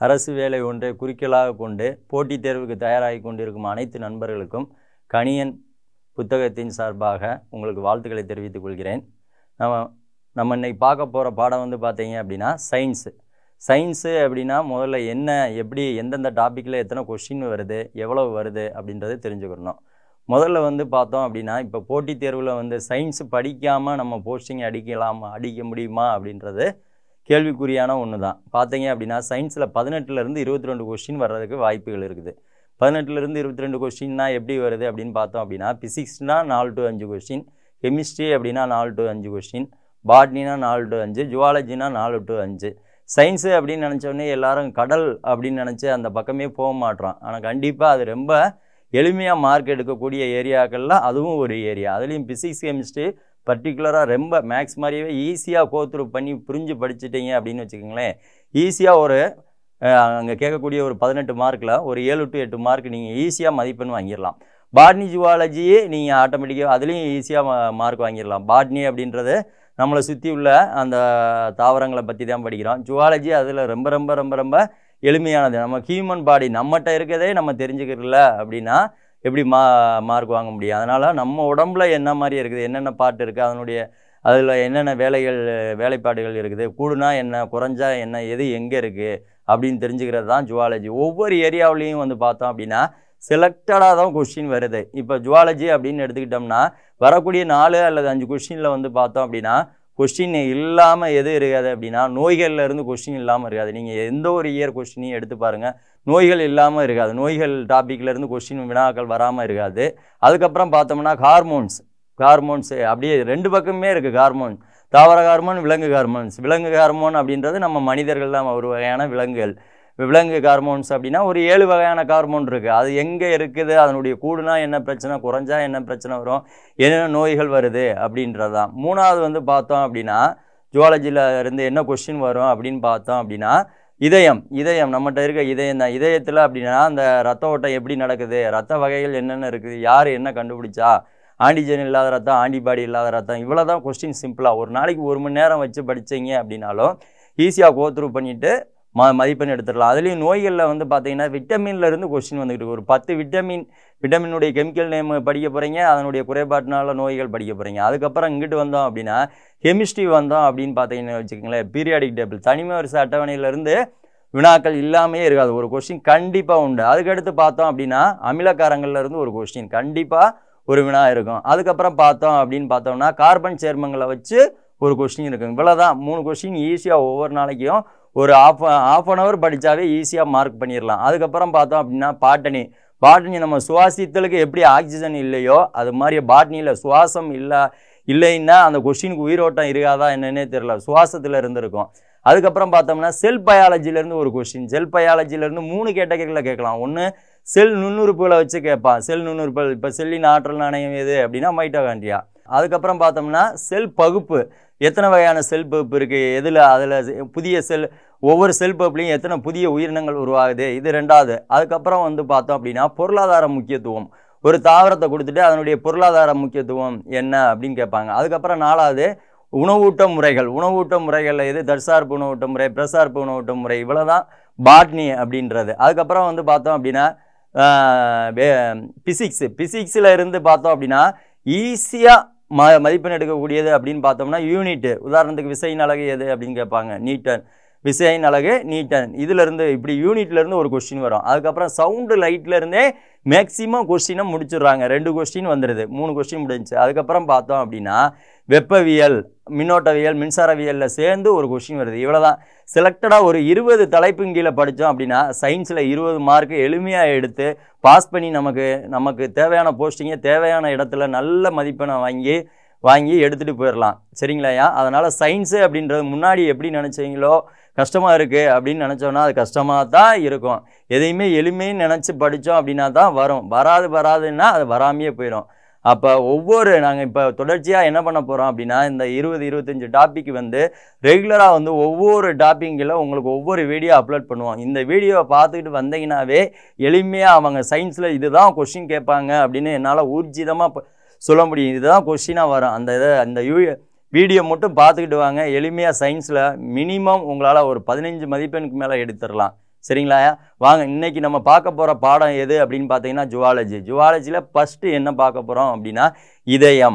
அரசு வேலை ஒன்றை குறிக்கோளாக கொண்டு போட்டித் தேர்வுக்கு தயாராகி கொண்டிருக்கும் அனைத்து நண்பர்களுக்கும் கணியன் புத்தகத்தின் சார்பாக உங்களுக்கு வாழ்த்துக்களை தெரிவித்துக் கொள்கிறேன் நம்ம நம்ம இன்னைக்கு பார்க்க போகிற பாடம் வந்து பார்த்தீங்க அப்படின்னா சயின்ஸு சயின்ஸு அப்படின்னா முதல்ல என்ன எப்படி எந்தெந்த டாப்பிக்கில் எத்தனை கொஷின் வருது எவ்வளவு வருது அப்படின்றத தெரிஞ்சுக்கணும் முதல்ல வந்து பார்த்தோம் அப்படின்னா இப்போ போட்டித் தேர்வில் வந்து சயின்ஸ் படிக்காமல் நம்ம போஸ்டிங் அடிக்கலாமா அடிக்க முடியுமா அப்படின்றது கேள்விக்குறியான ஒன்று தான் பார்த்தீங்க அப்படின்னா சயின்ஸில் பதினெட்டுலேருந்து இருபத்தி ரெண்டு கொஸ்டின் வர்றதுக்கு வாய்ப்புகள் இருக்குது பதினெட்டுலேருந்து இருபத்தி ரெண்டு கொஸ்டின்னா எப்படி வருது அப்படின்னு பார்த்தோம் அப்படின்னா ஃபிசிக்ஸ்னா நாலு டு அஞ்சு கொஸ்டின் கெமிஸ்ட்ரி அப்படின்னா நாலு டு அஞ்சு கொஸ்டின் பாட்னினா நாலு டு அஞ்சு ஜுவாலஜினா நாலு டு அஞ்சு சயின்ஸு அப்படின்னு நினச்சோடனே எல்லாரும் கடல் அப்படின்னு நினச்சி அந்த பக்கமே போக மாட்டோம் ஆனால் கண்டிப்பாக அது ரொம்ப எளிமையாக மார்க் எடுக்கக்கூடிய ஏரியாக்களில் அதுவும் ஒரு ஏரியா அதுலேயும் ஃபிசிக்ஸ் கெமிஸ்ட்ரி பர்டிகுலராக ரொம்ப மேக்ஸ் மாதிரியே ஈஸியாக கோத்ரூ பண்ணி புரிஞ்சு படிச்சிட்டிங்க அப்படின்னு வச்சுக்கோங்களேன் ஈஸியாக ஒரு அங்கே கேட்கக்கூடிய ஒரு பதினெட்டு மார்க்கில் ஒரு ஏழு டு எட்டு மார்க் நீங்கள் ஈஸியாக மதிப்பெண் வாங்கிடலாம் பாட்னி ஜுவாலஜியே நீங்கள் ஆட்டோமேட்டிக்காக அதுலேயும் ஈஸியாக மார்க் வாங்கிடலாம் பாட்னி அப்படின்றது நம்மளை சுற்றி உள்ள அந்த தாவரங்களை பற்றி தான் படிக்கிறோம் ஜுவாலஜி அதில் ரொம்ப ரொம்ப ரொம்ப ரொம்ப எளிமையானது நம்ம ஹியூமன் பாடி நம்மகிட்ட இருக்கிறதே நம்ம தெரிஞ்சுக்கிறல அப்படின்னா எப்படி மா மார்க் வாங்க முடியும் அதனால் நம்ம உடம்புல என்ன மாதிரி இருக்குது என்னென்ன பாட்டு இருக்குது அதனுடைய அதில் என்னென்ன வேலைகள் வேலைப்பாடுகள் இருக்குது கூடுனா என்ன குறைஞ்சா என்ன எது எங்கே இருக்குது அப்படின்னு தெரிஞ்சுக்கிறது தான் ஜுவாலஜி ஒவ்வொரு ஏரியாவிலையும் வந்து பார்த்தோம் அப்படின்னா செலக்டடாக தான் கொஸ்டின் வருது இப்போ ஜுவாலஜி அப்படின்னு எடுத்துக்கிட்டோம்னா வரக்கூடிய நாலு அல்லது அஞ்சு கொஸ்டினில் வந்து பார்த்தோம் அப்படின்னா கொஸ்டின் இல்லாமல் எது இருக்காது அப்படின்னா நோய்களில் இருந்து கொஸ்டின் இல்லாமல் இருக்காது நீங்கள் எந்த ஒரு இயர் கொஸ்டினையும் எடுத்து பாருங்கள் நோய்கள் இல்லாமல் இருக்காது நோய்கள் டாப்பிக்கில் இருந்து கொஸ்டின் வினாக்கள் வராமல் இருக்காது அதுக்கப்புறம் பார்த்தோம்னா ஹார்மோன்ஸ் ஹார்மோன்ஸ் அப்படியே ரெண்டு பக்கமே இருக்குது ஹார்மோன் தாவர ஹார்மோன் விலங்கு ஹார்மோன்ஸ் விலங்கு ஹார்மோன் அப்படின்றது நம்ம மனிதர்கள் தான் ஒரு வகையான விலங்குகள் விலங்கு ஹார்மோன்ஸ் அப்படின்னா ஒரு ஏழு வகையான ஹார்மோன் இருக்குது அது எங்கே இருக்குது அதனுடைய கூடுனா என்ன பிரச்சனை குறைஞ்சா என்ன பிரச்சனை வரும் என்னென்ன நோய்கள் வருது அப்படின்றது தான் மூணாவது வந்து பார்த்தோம் அப்படின்னா ஜுவாலஜியில் இருந்து என்ன கொஸ்டின் வரும் அப்படின்னு பார்த்தோம் அப்படின்னா இதயம் இதயம் நம்மகிட்ட இருக்க இதயம் தான் இதயத்தில் அப்படின்னா அந்த ரத்த ஓட்டம் எப்படி நடக்குது ரத்த வகைகள் என்னென்ன இருக்குது யார் என்ன கண்டுபிடிச்சா ஆன்டிஜன் இல்லாத ரத்தம் ஆன்டிபாடி இல்லாத ரத்தம் இவ்வளோ தான் கொஸ்டின் சிம்பிளாக ஒரு நாளைக்கு ஒரு மணி நேரம் வச்சு படித்தீங்க அப்படின்னாலும் ஈஸியாக கோத்ரூ பண்ணிவிட்டு ம மதிப்பெண் எடுத்துடலாம் அதுலேயும் நோய்களில் வந்து பார்த்தீங்கன்னா விட்டமின்ல இருந்து கொஸ்டின் வந்துக்கிட்டு இருக்கு. ஒரு பத்து விட்டமின் விட்டமினுடைய கெமிக்கல் நேம் படிக்க போகிறீங்க அதனுடைய குறைபாட்டினால நோய்கள் படிக்க போகிறீங்க அதுக்கப்புறம் இங்கிட்டு வந்தோம் அப்படின்னா கெமிஸ்ட்ரி வந்தோம் அப்படின்னு பார்த்தீங்கன்னு வச்சுக்கோங்களேன் பீரியாடிக் டேபிள் தனிமை வரிசை அட்டவணையிலேருந்து வினாக்கள் இல்லாமே இருக்காது ஒரு கொஸ்டின் கண்டிப்பாக உண்டு அதுக்கடுத்து பார்த்தோம் அப்படின்னா அமிலக்காரங்கள்ல இருந்து ஒரு கொஸ்டின் கண்டிப்பாக ஒரு வினா இருக்கும் அதுக்கப்புறம் பார்த்தோம் அப்படின்னு பார்த்தோம்னா கார்பன் சேர்மங்களை வச்சு ஒரு கொஸ்டின் இருக்கும் இவ்வளோதான் மூணு கொஸ்டின் ஈஸியாக ஒவ்வொரு நாளைக்கும் ஒரு ஆஃப் ஆஃப் அன் ஹவர் படித்தாவே ஈஸியாக மார்க் பண்ணிடலாம் அதுக்கப்புறம் பார்த்தோம் அப்படின்னா பாட்டனி பாட்டனி நம்ம சுவாசித்தலுக்கு எப்படி ஆக்சிஜன் இல்லையோ அது மாதிரி பாட்னியில் சுவாசம் இல்லை இல்லைன்னா அந்த கொஸ்டினுக்கு உயிரோட்டம் இருக்காதா என்னன்னே தெரியல சுவாசத்தில் இருந்திருக்கும் அதுக்கப்புறம் பார்த்தோம்னா செல் பயாலஜிலேருந்து ஒரு கொஸ்டின் செல் பயாலஜிலேருந்து மூணு கேட்டகரியில் கேட்கலாம் ஒன்று செல் நுண்ணுறுப்புகளை வச்சு கேட்பான் செல் நுண்ணுறுப்புகள் இப்போ செல்லின் ஆற்றல் நாணயம் எது அப்படின்னா மைட்டோகாண்ட்ரியா அதுக்கப்புறம் பார்த்தோம்னா செல் பகுப்பு எத்தனை வகையான செல் பகுப்பு இருக்குது எதில் அதில் புதிய செல் ஒவ்வொரு செல் பகுப்புலையும் எத்தனை புதிய உயிரினங்கள் உருவாகுது இது ரெண்டாவது அதுக்கப்புறம் வந்து பார்த்தோம் அப்படின்னா பொருளாதார முக்கியத்துவம் ஒரு தாவரத்தை கொடுத்துட்டு அதனுடைய பொருளாதார முக்கியத்துவம் என்ன அப்படின்னு கேட்பாங்க அதுக்கப்புறம் நாலாவது உணவூட்ட முறைகள் உணவூட்ட முறைகளில் எது தற்சார்பு உணவூட்ட முறை பிரசார்பு உணவூட்ட முறை இவ்வளோ தான் பாட்னி அப்படின்றது அதுக்கப்புறம் வந்து பார்த்தோம் அப்படின்னா பிசிக்ஸு பிசிக்ஸில் இருந்து பார்த்தோம் அப்படின்னா ஈஸியாக ம மதிப்பெண் எடுக்கக்கூடியது அப்படின்னு பார்த்தோம்னா யூனிட்டு உதாரணத்துக்கு விசையின் அழகு எது அப்படின்னு கேட்பாங்க நீட்டன் விசையின் அழகு நீட்டன் இதிலிருந்து இப்படி யூனிட்லேருந்து ஒரு கொஸ்டின் வரும் அதுக்கப்புறம் சவுண்டு லைட்லேருந்தே மேக்ஸிமம் கொஸ்டினை முடிச்சிடுறாங்க ரெண்டு கொஸ்டின் வந்துடுது மூணு கொஸ்டின் முடிஞ்சுச்சு அதுக்கப்புறம் பார்த்தோம் அப்படின்னா வெப்பவியல் மின்னோட்டவியல் மின்சாரவியலில் சேர்ந்து ஒரு கொஸ்டின் வருது இவ்வளோதான் செலக்டடாக ஒரு இருபது தலைப்பின் கீழே படித்தோம் அப்படின்னா சயின்ஸில் இருபது மார்க் எளிமையாக எடுத்து பாஸ் பண்ணி நமக்கு நமக்கு தேவையான போஸ்டிங்கை தேவையான இடத்துல நல்ல மதிப்பெண்ணை வாங்கி வாங்கி எடுத்துகிட்டு போயிடலாம் சரிங்களாயா அதனால் சயின்ஸு அப்படின்றது முன்னாடி எப்படி நினச்சிங்களோ கஷ்டமாக இருக்குது அப்படின்னு நினச்சோன்னா அது கஷ்டமாக தான் இருக்கும் எதையுமே எளிமைன்னு நினச்சி படித்தோம் அப்படின்னா தான் வரும் வராது வராதுன்னா அது வராமையே போயிடும் அப்போ ஒவ்வொரு நாங்கள் இப்போ தொடர்ச்சியாக என்ன பண்ண போகிறோம் அப்படின்னா இந்த இருபது இருபத்தஞ்சி டாபிக் வந்து ரெகுலராக வந்து ஒவ்வொரு டாப்பிங்கில் உங்களுக்கு ஒவ்வொரு வீடியோ அப்லோட் பண்ணுவோம் இந்த வீடியோவை பார்த்துக்கிட்டு வந்தீங்கன்னாவே எளிமையாக அவங்க சயின்ஸில் இதுதான் கொஷின் கேட்பாங்க அப்படின்னு என்னால் ஊர்ஜிதமாக சொல்ல முடியும் இதுதான் கொஷினாக வரும் அந்த இதை அந்த யூ வீடியோ மட்டும் பார்த்துக்கிட்டு வாங்க எளிமையாக சயின்ஸில் மினிமம் உங்களால் ஒரு பதினஞ்சு மதிப்பெண்ணுக்கு மேலே எடுத்துடலாம் சரிங்களா வாங்க இன்னைக்கு நம்ம பார்க்க போகிற பாடம் எது அப்படின்னு பார்த்தீங்கன்னா ஜுவாலஜி ஜுவாலஜியில் ஃபஸ்ட்டு என்ன பார்க்க போகிறோம் அப்படின்னா இதயம்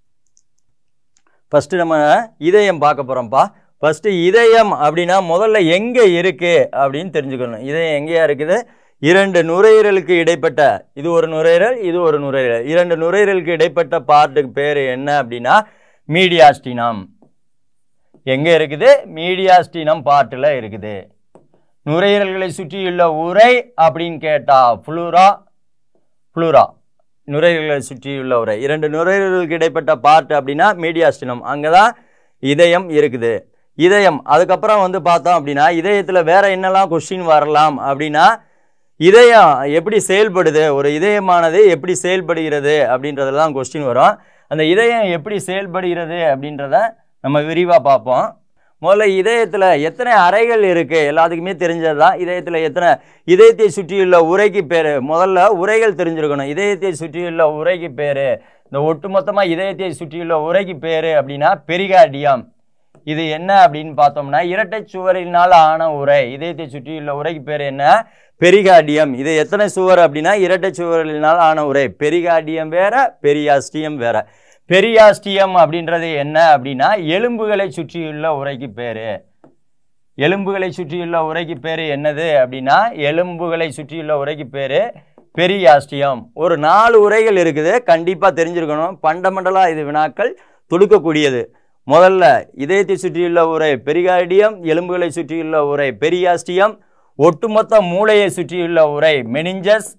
ஃபஸ்ட்டு நம்ம இதயம் பார்க்க போகிறோம்ப்பா ஃபஸ்ட்டு இதயம் அப்படின்னா முதல்ல எங்கே இருக்குது அப்படின்னு தெரிஞ்சுக்கணும் இதயம் எங்கேயா இருக்குது இரண்டு நுரையீரலுக்கு இடைப்பட்ட இது ஒரு நுரையீரல் இது ஒரு நுரையீரல் இரண்டு நுரையீரலுக்கு இடைப்பட்ட பார்ட்டுக்கு பேர் என்ன அப்படின்னா மீடியாஸ்டினம் எங்கே இருக்குது மீடியாஸ்டினம் பார்ட்டில் இருக்குது நுரையீரல்களை சுற்றியுள்ள உரை அப்படின்னு கேட்டா ஃப்ளூரா ஃப்ளூரா நுரையீரல்களை சுற்றியுள்ள உரை இரண்டு நுரையீரலுக்கு இடைப்பட்ட பார்ட் அப்படின்னா மீடியாஸ்டினம் அங்கே தான் இதயம் இருக்குது இதயம் அதுக்கப்புறம் வந்து பார்த்தோம் அப்படின்னா இதயத்தில் வேற என்னெல்லாம் கொஸ்டின் வரலாம் அப்படின்னா இதயம் எப்படி செயல்படுது ஒரு இதயமானது எப்படி செயல்படுகிறது அப்படின்றதுலாம் கொஸ்டின் வரும் அந்த இதயம் எப்படி செயல்படுகிறது அப்படின்றத நம்ம விரிவாக பார்ப்போம் முதல்ல இதயத்தில் எத்தனை அறைகள் இருக்குது எல்லாத்துக்குமே தெரிஞ்சது தான் இதயத்தில் எத்தனை இதயத்தை சுற்றியுள்ள உரைக்கு பேர் முதல்ல உரைகள் தெரிஞ்சிருக்கணும் இதயத்தை சுற்றியுள்ள உரைக்கு பேர் இந்த ஒட்டுமொத்தமாக இதயத்தை சுற்றியுள்ள உரைக்கு பேர் அப்படின்னா பெரிகார்டியம் இது என்ன அப்படின்னு பார்த்தோம்னா இரட்டை சுவரினால் ஆன உரை இதயத்தை சுற்றியுள்ள உரைக்கு பேர் என்ன பெரிகார்டியம் இது எத்தனை சுவர் அப்படின்னா இரட்டை சுவரினால் ஆன உரை பெரிகார்டியம் வேற பெரியாஸ்டியம் வேற பெரியாஸ்டியம் அப்படின்றது என்ன அப்படின்னா எலும்புகளை சுற்றியுள்ள உரைக்கு பேர் எலும்புகளை சுற்றியுள்ள உரைக்கு பேர் என்னது அப்படின்னா எலும்புகளை சுற்றியுள்ள உரைக்கு பேர் பெரியாஸ்டியம் ஒரு நாலு உரைகள் இருக்குது கண்டிப்பாக தெரிஞ்சிருக்கணும் பண்டமெண்டலாக இது வினாக்கள் தொடுக்கக்கூடியது முதல்ல இதயத்தை சுற்றியுள்ள உரை பெரிகார்டியம் எலும்புகளை சுற்றியுள்ள உரை பெரியாஸ்டியம் ஒட்டுமொத்த மூளையை சுற்றியுள்ள உரை மெனிஞ்சஸ்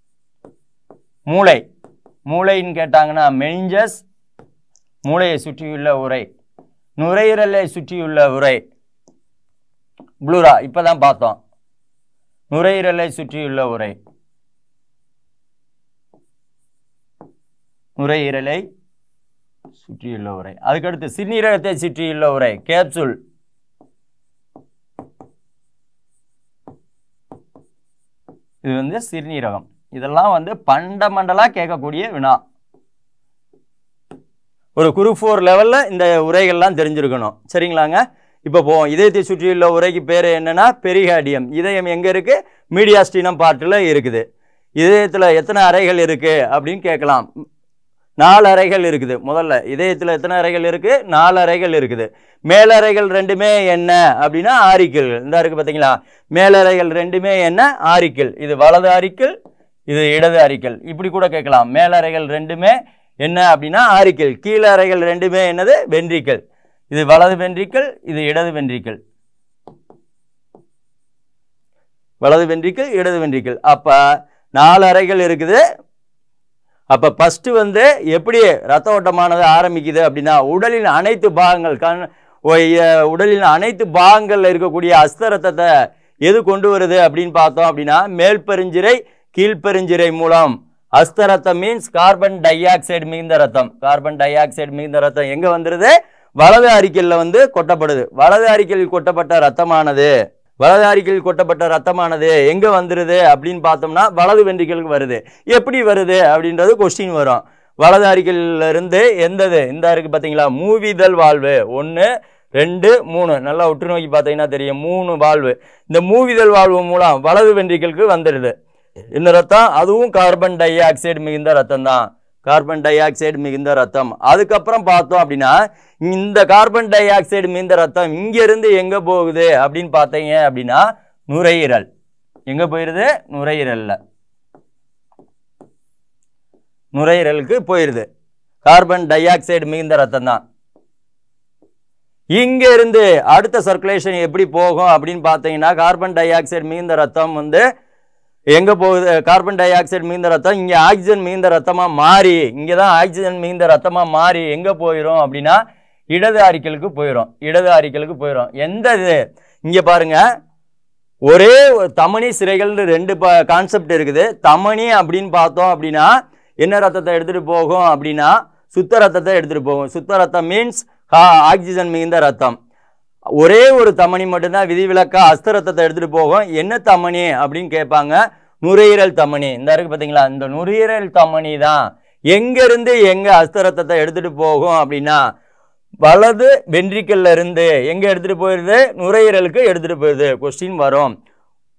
மூளை மூளைன்னு கேட்டாங்கன்னா மெனிஞ்சஸ் மூளையை சுற்றியுள்ள உரை நுரையீரலை சுற்றியுள்ள உரை ப்ளூரா இப்பதான் பார்த்தோம் நுரையீரலை சுற்றியுள்ள உரை நுரையீரலை சுற்றியுள்ள உரை அதுக்கடுத்து சிறுநீரகத்தை சுற்றியுள்ள உரை கேப்சூல் இது வந்து சிறுநீரகம் இதெல்லாம் வந்து பண்டமண்டலாக கேட்கக்கூடிய வினா ஒரு குரூப் ஃபோர் லெவலில் இந்த உரைகள்லாம் தெரிஞ்சிருக்கணும் சரிங்களாங்க இப்போ போவோம் இதயத்தை சுற்றியுள்ள உரைக்கு பேர் என்னன்னா பெரிகார்டியம் இதயம் எங்கே இருக்குது மீடியாஸ்டினம் பார்ட்டில் இருக்குது இதயத்தில் எத்தனை அறைகள் இருக்குது அப்படின்னு கேட்கலாம் நாலு அறைகள் இருக்குது முதல்ல இதயத்தில் எத்தனை அறைகள் இருக்குது நாலு அறைகள் இருக்குது மேலறைகள் ரெண்டுமே என்ன அப்படின்னா ஆரிக்கிள் இந்த இருக்குது பார்த்தீங்களா மேலறைகள் ரெண்டுமே என்ன ஆரிக்கிள் இது வலது ஆரிக்கிள் இது இடது அரிக்கல் இப்படி கூட கேட்கலாம் மேலறைகள் ரெண்டுமே என்ன அப்படின்னா ஆரிக்கல் கீழே அறைகள் ரெண்டுமே என்னது வென்ட்ரிக்கல் இது வலது வென்ட்ரிக்கல் இது இடது வென்ட்ரிக்கல் வலது வென்ட்ரிக்கல் இடது வென்ட்ரிக்கல் அப்போ நாலு அறைகள் இருக்குது அப்போ ஃபஸ்ட்டு வந்து எப்படி ரத்த ஓட்டமானது ஆரம்பிக்குது அப்படின்னா உடலின் அனைத்து பாகங்கள் கண் உடலின் அனைத்து பாகங்களில் இருக்கக்கூடிய அஸ்த ரத்தத்தை எது கொண்டு வருது அப்படின்னு பார்த்தோம் அப்படின்னா மேல்பெருஞ்சிரை கீழ்பெருஞ்சிரை மூலம் அஸ்த ரத்தம் மீன்ஸ் கார்பன் டை ஆக்சைடு மிகுந்த ரத்தம் கார்பன் டை ஆக்சைடு மிகுந்த ரத்தம் எங்கே வந்துடுது வலது அறிக்கையில் வந்து கொட்டப்படுது வலது அறிக்கையில் கொட்டப்பட்ட ரத்தமானது வலது அறிக்கையில் கொட்டப்பட்ட ரத்தமானது எங்கே வந்துடுது அப்படின்னு பார்த்தோம்னா வலது வென்றிகளுக்கு வருது எப்படி வருது அப்படின்றது கொஸ்டின் வரும் வலது அறிக்கையில இருந்து எந்தது இந்த இருக்கு பார்த்தீங்களா மூவிதழ் வாழ்வு ஒன்று ரெண்டு மூணு நல்லா உற்று நோக்கி பார்த்தீங்கன்னா தெரியும் மூணு வாழ்வு இந்த மூவிதழ் வாழ்வு மூலம் வலது வென்றிகளுக்கு வந்துடுது இந்த ரத்தம் அதுவும் கார்பன் டை ஆக்சைடு மிகுந்த ரத்தம் தான் கார்பன் டை ஆக்சைடு மிகுந்த ரத்தம் அதுக்கப்புறம் பார்த்தோம் அப்படின்னா இந்த கார்பன் டை ஆக்சைடு மிகுந்த ரத்தம் இங்கிருந்து எங்கே போகுது அப்படின்னு பார்த்தீங்க அப்படின்னா நுரையீரல் எங்கே போயிடுது நுரையீரலில் நுரையீரலுக்கு போயிடுது கார்பன் டை ஆக்சைடு மிகுந்த ரத்தம் தான் இங்க இருந்து அடுத்த சர்க்குலேஷன் எப்படி போகும் அப்படின்னு பார்த்தீங்கன்னா கார்பன் டை ஆக்சைடு மிகுந்த ரத்தம் வந்து எங்கே போகுது கார்பன் டை ஆக்சைடு மிகுந்த ரத்தம் இங்கே ஆக்சிஜன் மிகுந்த ரத்தமாக மாறி இங்கே தான் ஆக்சிஜன் மிகுந்த ரத்தமாக மாறி எங்கே போயிடும் அப்படின்னா இடது ஆரிக்கலுக்கு போயிடும் இடது ஆரிக்கலுக்கு போயிடும் எந்த இது இங்கே பாருங்க ஒரே ஒரு தமனி சிறைகள்னு ரெண்டு ப கான்செப்ட் இருக்குது தமனி அப்படின்னு பார்த்தோம் அப்படின்னா என்ன ரத்தத்தை எடுத்துகிட்டு போகும் அப்படின்னா சுத்த ரத்தத்தை எடுத்துகிட்டு போகும் சுத்த ரத்தம் மீன்ஸ் ஆக்சிஜன் மிகுந்த ரத்தம் ஒரே ஒரு தமனி மட்டும்தான் விதிவிலக்கா அஸ்த ரத்தத்தை எடுத்துகிட்டு போகும் என்ன தமனி அப்படின்னு கேட்பாங்க நுரையீரல் தமனி இந்த இருக்கு பார்த்தீங்களா இந்த நுரையீரல் தமனி தான் எங்கேருந்து எங்கே அஸ்த ரத்தத்தை எடுத்துகிட்டு போகும் அப்படின்னா வலது வென்ட்ரிக்கல்ல இருந்து எங்கே எடுத்துகிட்டு போயிடுது நுரையீரலுக்கு எடுத்துகிட்டு போயிடுது கொஸ்டின் வரும்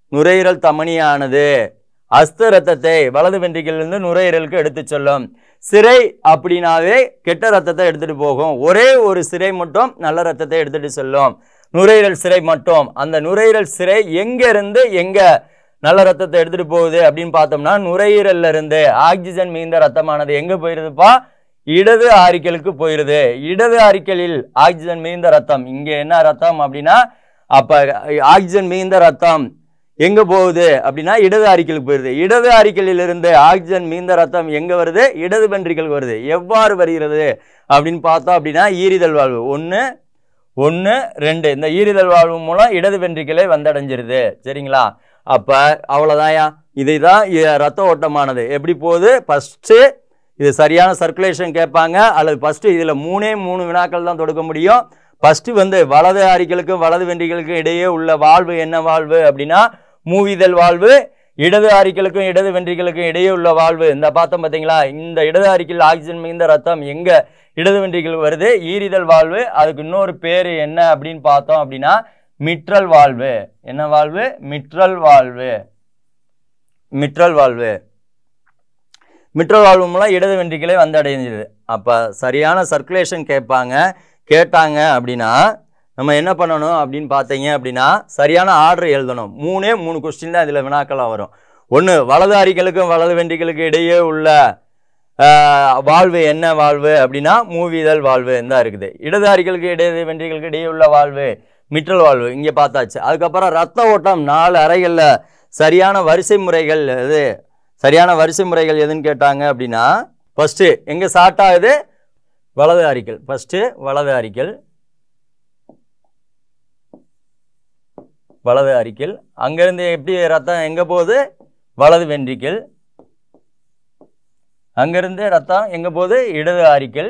நுரையீரல் தமனியானது அஸ்த ரத்தத்தை வலது வென்றிகளிலிருந்து நுரையீரலுக்கு எடுத்து செல்லும் சிரை அப்படின்னாவே கெட்ட ரத்தத்தை எடுத்துட்டு போகும் ஒரே ஒரு சிரை மட்டும் நல்ல ரத்தத்தை எடுத்துட்டு செல்லும் நுரையீரல் சிரை மட்டும் அந்த நுரையீரல் சிரை எங்க இருந்து எங்க நல்ல ரத்தத்தை எடுத்துட்டு போகுது அப்படின்னு பார்த்தோம்னா நுரையீரல்ல இருந்து ஆக்சிஜன் மிகுந்த ரத்தமானது எங்க போயிருதுப்பா இடது ஆரிக்கலுக்கு போயிருது இடது ஆரிக்கலில் ஆக்சிஜன் மிகுந்த ரத்தம் இங்க என்ன ரத்தம் அப்படின்னா அப்ப ஆக்சிஜன் மிகுந்த ரத்தம் எங்க போகுது அப்படின்னா இடது ஆரிக்கலுக்கு போயிருது இடது ஆரிக்கலில் இருந்து ஆக்சிஜன் மிகுந்த ரத்தம் எங்க வருது இடது வென்ட்ரிகளுக்கு வருது எவ்வாறு வருகிறது அப்படின்னு பார்த்தோம் அப்படின்னா ஈரிதல் வாழ்வு ஒன்று ஒன்று ரெண்டு இந்த ஈரிதல் வாழ்வு மூலம் இடது வென்ட்ரிக்கலே வந்தடைஞ்சிருது சரிங்களா அப்போ அவ்வளோதான்யா இதை தான் ரத்த ஓட்டமானது எப்படி போகுது ஃபஸ்ட்டு இது சரியான சர்க்குலேஷன் கேட்பாங்க அல்லது ஃபஸ்ட்டு இதில் மூணே மூணு வினாக்கள் தான் தொடுக்க முடியும் ஃபஸ்ட்டு வந்து வலது ஆரிகளுக்கும் வலது வென்றிகளுக்கும் இடையே உள்ள வாழ்வு என்ன வாழ்வு அப்படின்னா மூவிதல் வாழ்வு இடது ஆரிகளுக்கும் இடது வென்றிகளுக்கும் இடையே உள்ள வாழ்வு இந்த பார்த்தோம் பார்த்தீங்களா இந்த இடது ஆரிக்கில் ஆக்சிஜன் மிகுந்த ரத்தம் எங்க இடது வென்றிகள் வருது ஈரிதல் வாழ்வு அதுக்கு இன்னொரு பேர் என்ன அப்படின்னு பார்த்தோம் அப்படின்னா மிட்ரல் வாழ்வு என்ன வாழ்வு மிட்ரல் வாழ்வு மிட்ரல் வாழ்வு மிட்ரல் வாழ்வு மூலம் இடது வென்றிகளே வந்து அடைஞ்சிருது அப்போ சரியான சர்க்குலேஷன் கேட்பாங்க கேட்டாங்க அப்படின்னா நம்ம என்ன பண்ணணும் அப்படின்னு பார்த்தீங்க அப்படின்னா சரியான ஆர்டர் எழுதணும் மூணே மூணு கொஸ்டின் தான் இதில் வினாக்களாக வரும் ஒன்று வலது அரிகளுக்கும் வலது வென்றிகளுக்கு இடையே உள்ள ஆஹ், வாழ்வு என்ன வாழ்வு அப்படின்னா மூவிதல் வாழ்வு தான் இருக்குது இடது அரிகளுக்கு இடையே வென்றிகளுக்கு இடையே உள்ள வாழ்வு மிட்ரல் வாழ்வு இங்கே பார்த்தாச்சு அதுக்கப்புறம் ரத்த ஓட்டம் நாலு அறைகளில் சரியான வரிசை முறைகள் இது சரியான வரிசை முறைகள் எதுன்னு கேட்டாங்க அப்படின்னா ஃபஸ்ட்டு எங்கே ஸ்டார்ட் ஆகுது வலது அரிக்கல் ஃபஸ்ட்டு வலது அரிக்கல் வலது அரிக்கல் அங்கேருந்து எப்படி ரத்தம் எங்கே போகுது வலது வென்ட்ரிக்கல் அங்கேருந்து ரத்தம் எங்கே போகுது இடது அரிக்கல்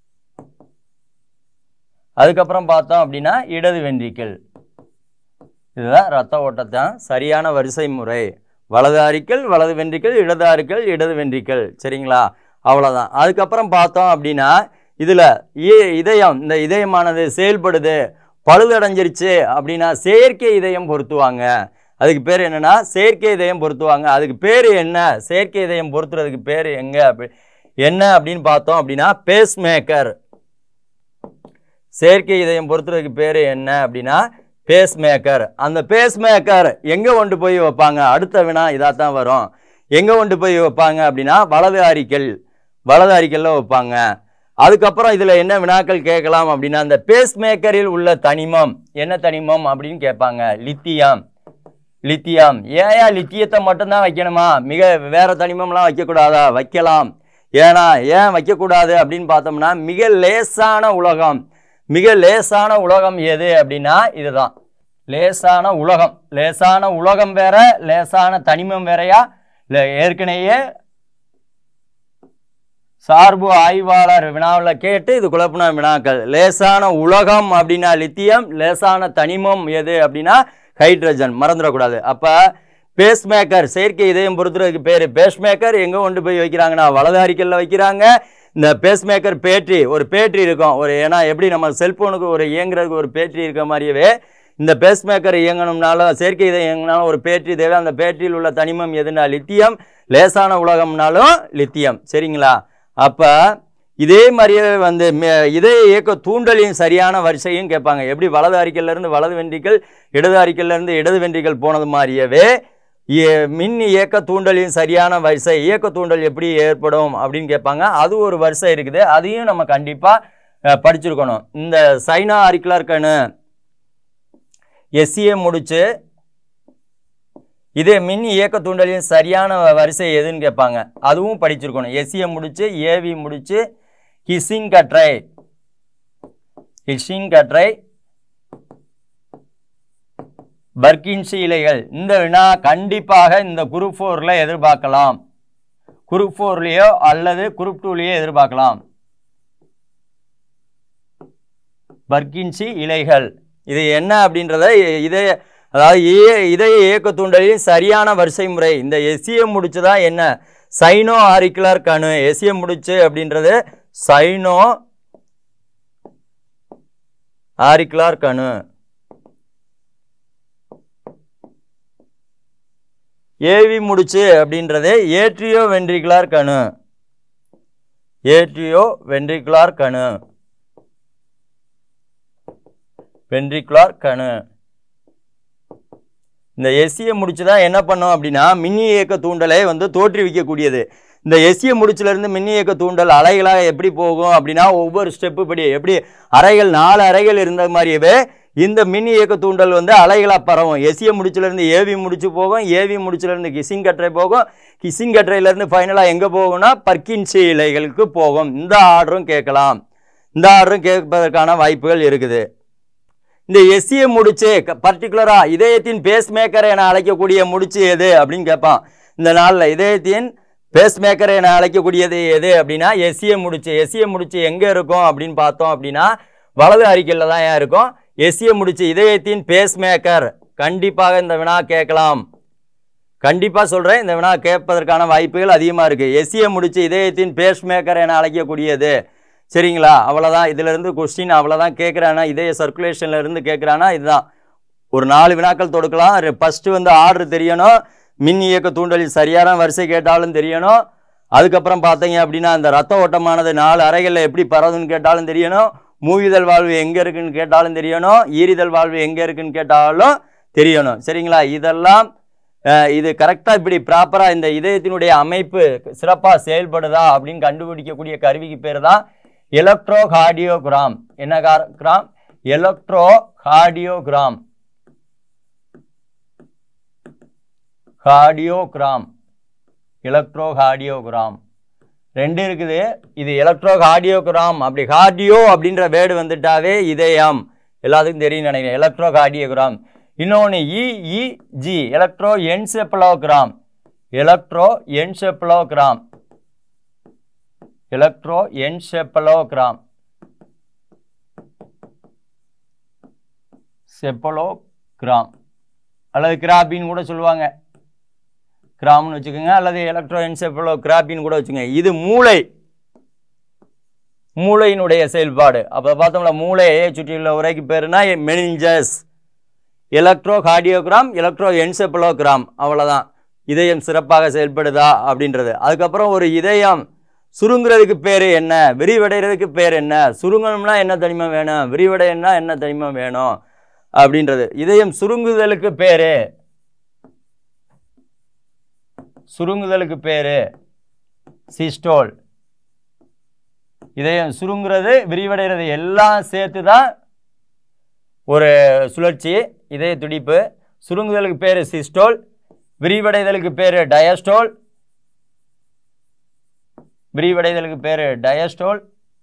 அதுக்கப்புறம் பார்த்தோம் அப்படின்னா இடது வென்ட்ரிக்கல் இதுதான் ரத்த ஓட்டத்தான் சரியான வரிசை முறை வலது அரிக்கல் வலது வென்ட்ரிக்கல் இடது அரிக்கல் இடது வென்ட்ரிக்கல் சரிங்களா அவ்வளோதான் அதுக்கப்புறம் பார்த்தோம் அப்படின்னா இதில் இதயம் இந்த இதயமானது செயல்படுது பழுதடைஞ்சிருச்சு அப்படின்னா செயற்கை இதயம் பொருத்துவாங்க அதுக்கு பேர் என்னன்னா செயற்கை இதயம் பொருத்துவாங்க அதுக்கு பேர் என்ன செயற்கை இதயம் பொருத்துறதுக்கு பேர் எங்க அப்படி என்ன அப்படின்னு பார்த்தோம் அப்படின்னா பேஸ் மேக்கர் செயற்கை இதயம் பொறுத்துறதுக்கு பேர் என்ன அப்படின்னா பேஸ் மேக்கர் அந்த பேஸ் மேக்கர் எங்கே கொண்டு போய் வைப்பாங்க அடுத்த வினா இதாக தான் வரும் எங்கே கொண்டு போய் வைப்பாங்க அப்படின்னா வலது அரிக்கல் வலது அரிக்கல்ல வைப்பாங்க அதுக்கப்புறம் இதில் என்ன வினாக்கள் கேட்கலாம் அப்படின்னா அந்த பேஸ் மேக்கரில் உள்ள தனிமம் என்ன தனிமம் அப்படின்னு கேட்பாங்க லித்தியம் லித்தியம் ஏயா லித்தியத்தை மட்டும்தான் வைக்கணுமா மிக வேற தனிமம்லாம் வைக்கக்கூடாதா வைக்கலாம் ஏன்னா ஏன் வைக்கக்கூடாது அப்படின்னு பார்த்தோம்னா மிக லேசான உலகம் மிக லேசான உலகம் எது அப்படின்னா இதுதான் லேசான உலகம் லேசான உலகம் வேற லேசான தனிமம் வேறயா இல்லை ஏற்கனவே சார்பு ஆய்வாளர் வினாவில் கேட்டு இது குழப்பின வினாக்கள் லேசான உலகம் அப்படின்னா லித்தியம் லேசான தனிமம் எது அப்படின்னா ஹைட்ரஜன் மறந்துடக்கூடாது அப்போ பேஸ்மேக்கர் செயற்கை இதயம் பொறுத்துறதுக்கு பேர் பேஸ்மேக்கர் எங்கே கொண்டு போய் வைக்கிறாங்கன்னா வலது அறிக்கல்ல வைக்கிறாங்க இந்த பேஸ்மேக்கர் பேட்டரி ஒரு பேட்டரி இருக்கும் ஒரு ஏன்னா எப்படி நம்ம செல்போனுக்கு ஒரு இயங்குறதுக்கு ஒரு பேட்டரி இருக்க மாதிரியவே இந்த பேஸ்மேக்கர் இயங்கணும்னாலும் செயற்கை இதயம் இயங்கினாலும் ஒரு பேட்டரி தேவை அந்த பேட்டரியில் உள்ள தனிமம் எதுனா லித்தியம் லேசான உலகம்னாலும் லித்தியம் சரிங்களா அப்போ இதே மாதிரியே வந்து மே- இதய இயக்க தூண்டலின் சரியான வரிசையும் கேட்பாங்க எப்படி வலது அறிக்கல்ல இருந்து வலது வென்றிகள் இடது அறிக்கல்ல இருந்து இடது வென்றிகள் போனது மாதிரியவே இ- மின் இயக்க தூண்டலின் சரியான வரிசை இயக்க தூண்டல் எப்படி ஏற்படும் அப்படின்னு கேட்பாங்க அது ஒரு வரிசை இருக்குது அதையும் நம்ம கண்டிப்பாக படிச்சிருக்கணும் இந்த சைனா அரிக்கலர் கணு எஸ்சிஏ முடிச்சு இதே மின் இயக்க தூண்டலின் சரியான வரிசை எதுன்னு கேட்பாங்க அதுவும் படிச்சிருக்கணும் எஸ்சிஏ முடிச்சு ஏவி முடிச்சு ஹிசிங் கற்றை ஹிசிங் கற்றை பர்கின்சி இலைகள் இந்த வினா கண்டிப்பாக இந்த குரூப் ஃபோரில் எதிர்பார்க்கலாம் குரூப் ஃபோர்லேயோ அல்லது குரூப் டூலேயோ எதிர்பார்க்கலாம் பர்கின்சி இலைகள் இது என்ன அப்படின்றத இ- இதய அதாவது இய- இதய இயக்க தூண்டலின் சரியான வரிசை முறை இந்த எஸ்சிஎம் முடிச்சுதான் என்ன சைனோ ஆரிக்குலர் கணு எஸ்சிஎம் முடிச்சு அப்படின்றது சைனோ ஆரிக்குலார் கணு ஏவி முடிச்சு அப்படின்றது ஏட்ரியோ வென்ட்ரிகுலார் கணு ஏட்ரியோ வென்ட்ரிகுலார் கணு வென்ட்ரிகுலார் கணு இந்த எஸ்சியை முடிச்சு தான் என்ன பண்ணோம் அப்படின்னா மின்னி இயக்க தூண்டலை வந்து தோற்றுவிக்கக்கூடியது இந்த எஸ்சியை முடிச்சிலிருந்து மின்னி இயக்க தூண்டல் அலைகளாக எப்படி போகும் அப்படின்னா ஒவ்வொரு ஸ்டெப்பு படி எப்படி அறைகள் நாலு அறைகள் இருந்த மாதிரியவே இந்த மின் இயக்க தூண்டல் வந்து அலைகளாக பரவும் எஸ்சிய முடிச்சிலிருந்து ஏவி முடிச்சு போகும் ஏவி முடிச்சிலிருந்து கிசிங் கற்றை போகும் கிசிங் கற்றையிலேருந்து ஃபைனலாக எங்கே போகும்னா பர்கின்சி இலைகளுக்கு போகும் இந்த ஆர்டரும் கேட்கலாம் இந்த ஆர்டரும் கேட்பதற்கான வாய்ப்புகள் இருக்குது இந்த எஸ்சியை முடிச்சு பர்டிகுலரா இதயத்தின் பேஸ் மேக்கர் என அழைக்கக்கூடிய முடிச்சு எது அப்படின்னு கேட்பான் இந்த நாளில் இதயத்தின் பேஸ் மேக்கர் என அழைக்கக்கூடியது எது அப்படின்னா எஸ்சியை முடிச்சு எஸ்சியை முடிச்சு எங்கே இருக்கும் அப்படின்னு பார்த்தோம் அப்படின்னா வலது அறிக்கையில் தான் ஏன் இருக்கும் எஸ்சியை முடிச்சு இதயத்தின் பேஸ் மேக்கர் கண்டிப்பாக இந்த வினா கேட்கலாம் கண்டிப்பாக சொல்கிறேன் இந்த வினா கேட்பதற்கான வாய்ப்புகள் அதிகமாக இருக்குது எஸ்சியை முடிச்சு இதயத்தின் பேஸ் மேக்கர் என அழைக்கக்கூடியது சரிங்களா அவ்வளோதான் இதிலிருந்து கொஸ்டின் அவ்வளோதான் கேட்குறானா இதய சர்க்குலேஷன்ல இருந்து கேட்குறானா இதுதான் ஒரு நாலு வினாக்கள் தொடுக்கலாம் ஃபஸ்ட்டு வந்து ஆர்டர் தெரியணும் மின் இயக்க தூண்டலில் சரியான வரிசை கேட்டாலும் தெரியணும் அதுக்கப்புறம் பார்த்தீங்க அப்படின்னா அந்த ரத்த ஓட்டமானது நாலு அறைகளில் எப்படி பரவுதுன்னு கேட்டாலும் தெரியணும் மூவிதழ் வாழ்வு எங்கே இருக்குன்னு கேட்டாலும் தெரியணும் ஈரிதழ் வாழ்வு எங்கே இருக்குன்னு கேட்டாலும் தெரியணும் சரிங்களா இதெல்லாம் அஹ், இது கரெக்டாக இப்படி ப்ராப்பராக இந்த இதயத்தினுடைய அமைப்பு சிறப்பாக செயல்படுதா அப்படின்னு கண்டுபிடிக்கக்கூடிய கருவிக்கு பேர் தான் எலக்ட்ரோ கார்டியோகிராம் என்ன gram electrocardiogram cardiogram electrocardiogram ரெண்டு இருக்குது இது எலக்ட்ரோ கார்டியோகிராம் அப்படி கார்டியோ அப்படின்ற வேர்டு வந்துட்டாவே இதயம் எல்லாத்துக்கும் தெரியும் நினைக்கிறேன் எலக்ட்ரோ கார்டியோகிராம் இன்னொன்று EEG electroencephalogram electroencephalogram electroencephalogram cephalogram அல்லது கிராபின்னு கூட சொல்லுவாங்க கிராம்னு வச்சுக்கோங்க அல்லது எலக்ட்ரோ என்செப்பலோ கிராபின்னு கூட வச்சுக்கோங்க இது மூளை மூளையினுடைய செயல்பாடு அப்போ பார்த்தோம்ல மூளையை சுற்றியுள்ள உரைக்கு பேருனா meninges electrocardiogram electroencephalogram அவ்வளோதான் இதயம் சிறப்பாக செயல்படுதா அப்படின்றது அதுக்கப்புறம் ஒரு இதயம் சுருங்குறதுக்கு பேர் என்ன விரிவடைகிறதுக்கு பேர் என்ன சுருங்கணும்னா என்ன தனிமம் வேணும் விரிவடையணும்னா என்ன தனிமம் வேணும் அப்படின்றது இதயம் சுருங்குதலுக்கு பேர் சுருங்குதலுக்கு பேர் சிஸ்டோல் இதயம் சுருங்குறது விரிவடைகிறது எல்லாம் சேர்த்து தான் ஒரு சுழற்சி இதய துடிப்பு சுருங்குதலுக்கு பேர் சிஸ்டோல் விரிவடைதலுக்கு பேர் டயஸ்டோல் விரிவடைதலுக்கு பேர் டயஸ்டோல்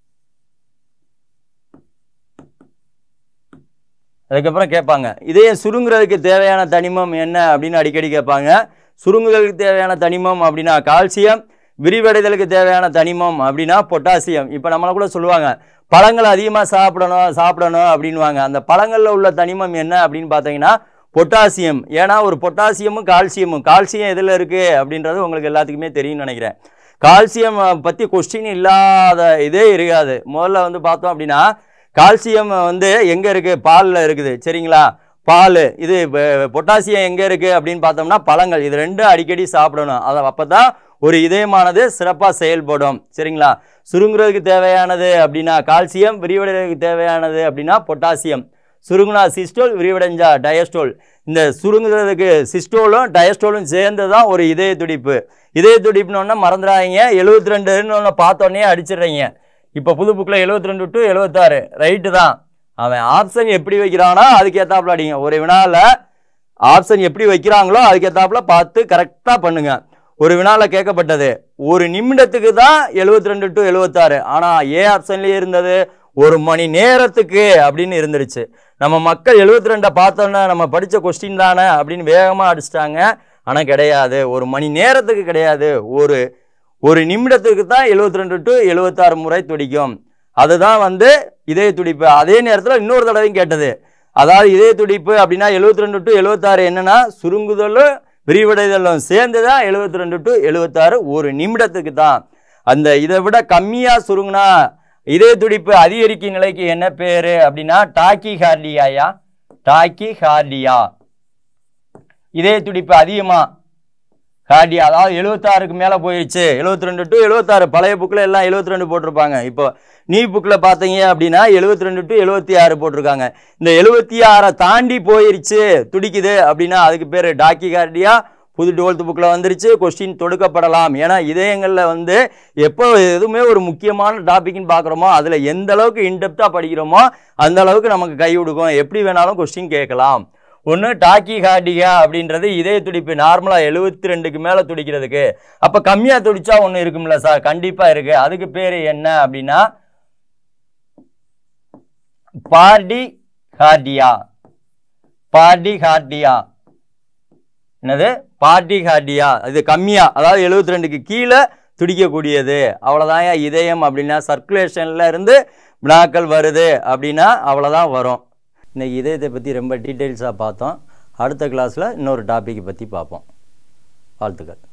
அதுக்கப்புறம் கேட்பாங்க இதயம் சுருங்குறதுக்கு தேவையான தனிமம் என்ன அப்படின்னு அடிக்கடி கேட்பாங்க சுருங்குதலுக்கு தேவையான தனிமம் அப்படின்னா கால்சியம் விரிவடைதலுக்கு தேவையான தனிமம் அப்படின்னா பொட்டாசியம் இப்போ நம்மளை கூட சொல்லுவாங்க பழங்கள் அதிகமாக சாப்பிடணும் சாப்பிடணும் அப்படின்வாங்க அந்த பழங்களில் உள்ள தனிமம் என்ன அப்படின்னு பார்த்தீங்கன்னா பொட்டாசியம் ஏன்னா ஒரு பொட்டாசியமும் கால்சியமும் கால்சியம் எதில் இருக்குது அப்படின்றது உங்களுக்கு எல்லாத்துக்குமே தெரியும்னு நினைக்கிறேன் கால்சியம் பற்றி கொஸ்டின் இல்லாத இதே இருக்காது முதல்ல வந்து பார்த்தோம் அப்படின்னா கால்சியம் வந்து எங்கே இருக்குது பாலில் இருக்குது சரிங்களா பால் இது ப- பொட்டாசியம் எங்கே இருக்குது அப்படின்னு பார்த்தோம்னா பழங்கள் இது ரெண்டும் அடிக்கடி சாப்பிடணும் அதை அப்போ தான் ஒரு இதயமானது சிறப்பாக செயல்படும் சரிங்களா சுருங்குறதுக்கு தேவையானது அப்படின்னா கால்சியம் விரிவடைறதுக்கு தேவையானது அப்படின்னா பொட்டாசியம் சுருங்குனா சிஸ்டோல் விரிவடைஞ்சா டயஸ்டோல் இந்த சுருங்குறதுக்கு சிஸ்டோலும் டயஸ்டோலும் சேர்ந்து தான் ஒரு இதய துடிப்பு இதய துடிப்புன்னு மறந்துடாதீங்க எழுபத்தி ரெண்டுன்னு ஒன்று பார்த்தோன்னே அடிச்சிடுறீங்க இப்போ புது புக்கில் எழுபத்தி ரெண்டு டு எழுபத்தாறு ரைட்டு தான் அவன் ஆப்ஷன் எப்படி வைக்கிறானோ அதுக்கு ஏத்தாப்புல அடிங்க ஒரு வினால ஆப்ஷன் எப்படி வைக்கிறாங்களோ அதுக்கு ஏத்தாப்புல பார்த்து கரெக்டாக பண்ணுங்க ஒரு வினால கேட்கப்பட்டது ஒரு நிமிடத்துக்கு தான் எழுபத்தி ரெண்டு டு எழுபத்தாறு ஆனால் ஏ ஆப்ஷன்லேயே இருந்தது ஒரு மணி நேரத்துக்கு அப்படின்னு இருந்துருச்சு நம்ம மக்கள் எழுபத்தி ரெண்டை பார்த்தோன்னே நம்ம படித்த கொஸ்டின் தானே அப்படின்னு வேகமாக அடிச்சிட்டாங்க ஆனால் கிடையாது ஒரு மணி நேரத்துக்கு கிடையாது ஒரு ஒரு நிமிடத்துக்கு தான் எழுபத்தி ரெண்டு டு எழுபத்தாறு முறை துடிக்கும் அதுதான் வந்து இதய துடிப்பு அதே நேரத்தில் இன்னொரு தடவையும் கேட்டது அதாவது இதய துடிப்பு அப்படின்னா எழுபத்தி ரெண்டு டு எழுபத்தாறு என்னன்னா சுருங்குதலும் விரிவடைதலும் சேர்ந்து தான் எழுபத்தி ரெண்டு டு எழுபத்தாறு ஒரு நிமிடத்துக்கு தான் அந்த இதை விட கம்மியாக சுருங்குனா இதய துடிப்பு அதிகரிக்கும் நிலைக்கு என்ன பேர் அப்படின்னா டாக்கி ஹார்டியாயா டாக்கி ஹார்டியா இதய துடிப்பு அதிகமாக கார்டியா அதாவது எழுபத்தாறுக்கு மேலே போயிடுச்சு எழுபத்தி ரெண்டு டு எழுபத்தாறு பழைய புக்கில் எல்லாம் எழுபத்தி ரெண்டு போட்டிருப்பாங்க இப்போ நீ புக்கில் பார்த்தீங்க அப்படின்னா எழுபத்தி ரெண்டு டு எழுபத்தி ஆறு போட்டிருக்காங்க இந்த எழுபத்தி ஆறை தாண்டி போயிருச்சு துடிக்குது அப்படின்னா அதுக்கு பேர் டாக்கி கார்டியா புது டுவெல்த் புக்கில் வந்துருச்சு கொஸ்டின் தொடுக்கப்படலாம் ஏன்னா இதயங்களில் வந்து எப்போ எதுவுமே ஒரு முக்கியமான டாபிக்னு பார்க்குறோமோ அதில் எந்த அளவுக்கு இன்டெப்த்தாக படிக்கிறோமோ அந்த அளவுக்கு நமக்கு கை கொடுக்கும் எப்படி வேணாலும் கொஸ்டின் கேட்கலாம் ஒன்று டாக்கி கார்டியா அப்படின்றது இதய துடிப்பு நார்மலாக எழுபத்தி ரெண்டுக்கு மேலே துடிக்கிறதுக்கு அப்போ கம்மியாக துடிச்சா ஒன்று இருக்கும்ல சார் கண்டிப்பாக இருக்குது அதுக்கு பேர் என்ன அப்படின்னா பார்டி கார்டியா பார்டி கார்டியா என்னது பார்ட்டி கார்டியா இது கம்மியா அதாவது எழுபத்தி ரெண்டுக்கு கீழே துடிக்கக்கூடியது அவ்வளோதான் இதயம் அப்படின்னா சர்க்குலேஷனில் இருந்து வினாக்கள் வருது அப்படின்னா அவ்வளோதான் வரும் இன்னைக்கு இதயத்தை பற்றி ரொம்ப டீட்டெயில்ஸாக பார்த்தோம் அடுத்த கிளாஸில் இன்னொரு டாப்பிக்கை பற்றி பார்ப்போம் வாழ்த்துக்கள்